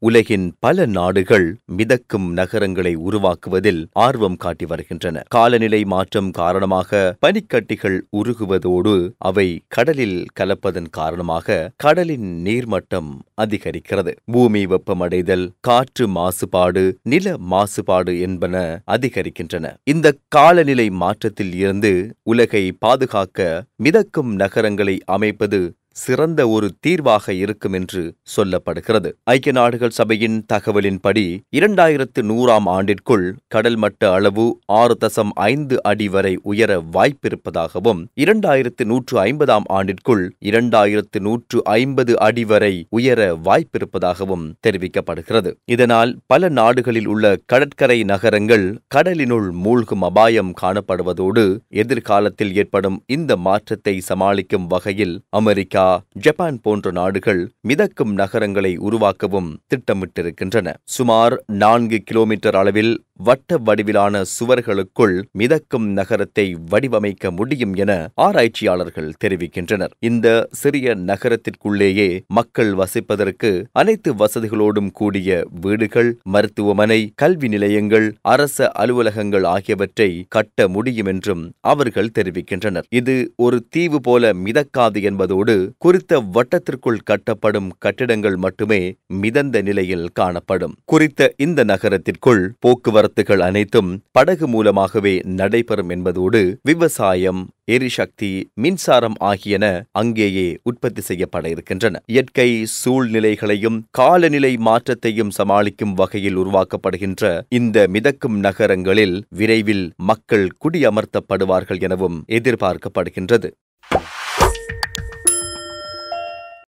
உலகின் பல நாடுகள் மிதக்கும் நகரங்களை உருவாக்குவதில் ஆர்வம் காட்டி வருகின்றன காலநிலை மாற்றம் காரணமாக பனிக்கட்டிகள் உருகுவதோடு அவை கடலில் கலப்பதன் காரணமாக கடலின் நீர்மட்டம் அதிகரிக்கிறது பூமி வெப்பமடைதல் காற்று மாசுபாடு நில மாசுபாடு என்பன அதிகரிக்கின்றன இந்த காலநிலை மாற்றத்தில் இருந்து உலகை பாதுகாக்க மிதக்கும் நகரங்களை அமைப்பது சிறந்த ஒரு தீர்வாக இருக்கும் என்று சொல்லப்படுகிறது ஐக்கிய நாடுகள் சபையின் தகவலின்படி இரண்டாயிரத்து நூறாம் ஆண்டிற்குள் கடல் மட்ட அளவு ஆறு தசம் ஐந்து அடி வரை உயர வாய்ப்பிருப்பதாகவும் இரண்டாயிரத்து நூற்று ஐம்பதாம் ஆண்டிற்குள் இரண்டாயிரத்து நூற்று ஐம்பது அடி வரை உயர வாய்ப்பிருப்பதாகவும் தெரிவிக்கப்படுகிறது இதனால் பல நாடுகளில் உள்ள கடற்கரை நகரங்கள் கடலினுள் மூழ்கும் அபாயம் காணப்படுவதோடு எதிர்காலத்தில் ஏற்படும் இந்த மாற்றத்தை சமாளிக்கும் வகையில் அமெரிக்கா ஜப்பான் போன்ற நாடுகள் மிதக்கும் நகரங்களை உருவாக்கவும் திட்டமிட்டிருக்கின்றன சுமார் நான்கு கிலோமீட்டர் அளவில் வட்ட வடிவிலான சுவர்களுக்குள் மிதக்கும் நகரத்தை வடிவமைக்க முடியும் என ஆராய்ச்சியாளர்கள் தெரிவிக்கின்றனர் இந்த சிறிய நகரத்திற்குள்ளேயே மக்கள் வசிப்பதற்கு அனைத்து வசதிகளோடும் கூடிய வீடுகள் மருத்துவமனை கல்வி நிலையங்கள் அரச அலுவலகங்கள் ஆகியவற்றை கட்ட முடியும் என்றும் அவர்கள் தெரிவிக்கின்றனர் இது ஒரு தீவு போல மிதக்காது என்பதோடு குறித்த வட்டத்திற்குள் கட்டப்படும் கட்டிடங்கள் மட்டுமே மிதந்த நிலையில் காணப்படும் குறித்த இந்த நகரத்திற்குள் போக்குவரத்துகள் அனைத்தும் படகு மூலமாகவே நடைபெறும் என்பதோடு விவசாயம் எரிசக்தி மின்சாரம் ஆகியன அங்கேயே உற்பத்தி செய்யப்பட இருக்கின்றன இயற்கை சூழ்நிலைகளையும் காலநிலை மாற்றத்தையும் சமாளிக்கும் வகையில் உருவாக்கப்படுகின்ற இந்த மிதக்கும் நகரங்களில் விரைவில் மக்கள் குடியமர்த்தப்படுவார்கள் எனவும் எதிர்பார்க்கப்படுகின்றது